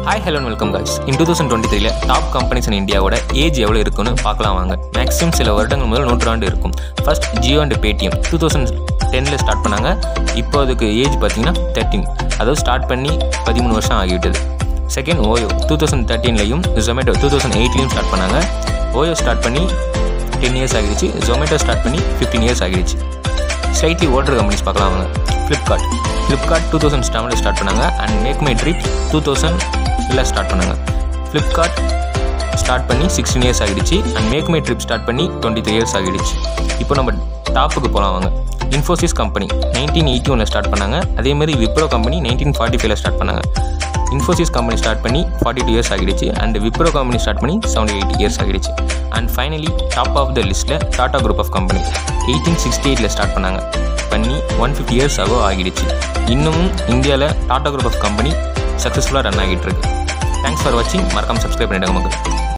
hi hello welcome guys in two thousand twenty த்ரீல top companies in இந்தியாவோட age எவ்வளோ இருக்குன்னு பார்க்கலாம் வாங்க மேக்ஸிமம் சில வருடங்கள் முதல் நூற்றாண்டு இருக்கும் first Jio and Paytm two thousand டெனில் ஸ்டார்ட் பண்ணாங்க இப்போ அதுக்கு ஏஜ் பார்த்தீங்கன்னா தேர்ட்டின் அதாவது ஸ்டார்ட் பண்ணி பதிமூணு வருஷம் ஆகிவிட்டது செகண்ட் ஓயோ டூ தௌசண்ட் தேர்ட்டீன்லையும் ஜொமேட்டோ டூ தௌசண்ட் எயிட்லையும் ஸ்டார்ட் பண்ணாங்க ஓயோ ஸ்டார்ட் பண்ணி டென் இயர்ஸ் ஆகிடுச்சு ஜொமேட்டோ ஸ்டார்ட் பண்ணி ஃபிஃப்டீன் இயர்ஸ் ஆகிடுச்சு ஸ்லைட்லி ஓட்டர் கம்பெனிஸ் பார்க்கலாம் வாங்க ஃப்ளிப்கார்ட் ஃப்ளிப்கார்ட் டூ தௌசண்ட் செவனில் ஸ்டார்ட் பண்ணாங்க and make my trip two thousand இல்லை ஸ்டார்ட் பண்ணாங்க ஃப்ளிப்கார்ட் ஸ்டார்ட் பண்ணி சிக்ஸ்டீன் இயர்ஸ் ஆகிடுச்சு and make my trip start பண்ணி டுவெண்ட்டி த்ரீ இயர்ஸ் ஆகிடுச்சு இப்போ நம்ம டாப்புக்கு போகலாம் வாங்க இன்ஃபோசிஸ் கம்பெனி நைன்டீன் எயிட்டி ஒனில் ஸ்டார்ட் பண்ணாங்க அதே மாதிரி விப்ரோ கம்பெனி நைன்டீன் ஃபார்ட்டி ஃபைவ்ல ஸ்டார்ட் பண்ணாங்க இன்ஃபோசிஸ் கம்பெனி ஸ்டார்ட் பண்ணி ஃபார்ட்டி டூ இயர்ஸ் ஆகிடுச்சு அண்ட் விப்ரோ கம்பெனி ஸ்டார்ட் பண்ணி செவன்டி எயிட் இயர்ஸ் ஆகிடுச்சு and finally top of the லிஸ்ட்டில் Tata group of company eighteen sixty எயிட்டில் ஸ்டார்ட் பண்ணாங்க பண்ணி ஒன் ஃபிஃப்டி இயர்ஸ் ஆகோ ஆகிடுச்சு இன்னமும் இந்தியாவில் டாடா குரூப் ஆஃப் கம்பெனி சக்ஸஸ்ஃபுல்லாக ரன் ஆகிட்டு இருக்கு தேங்க்ஸ் ஃபார் வாட்சிங் மறக்காம சப்ஸ்கிரைப் பண்ணிடுங்க மக்கள்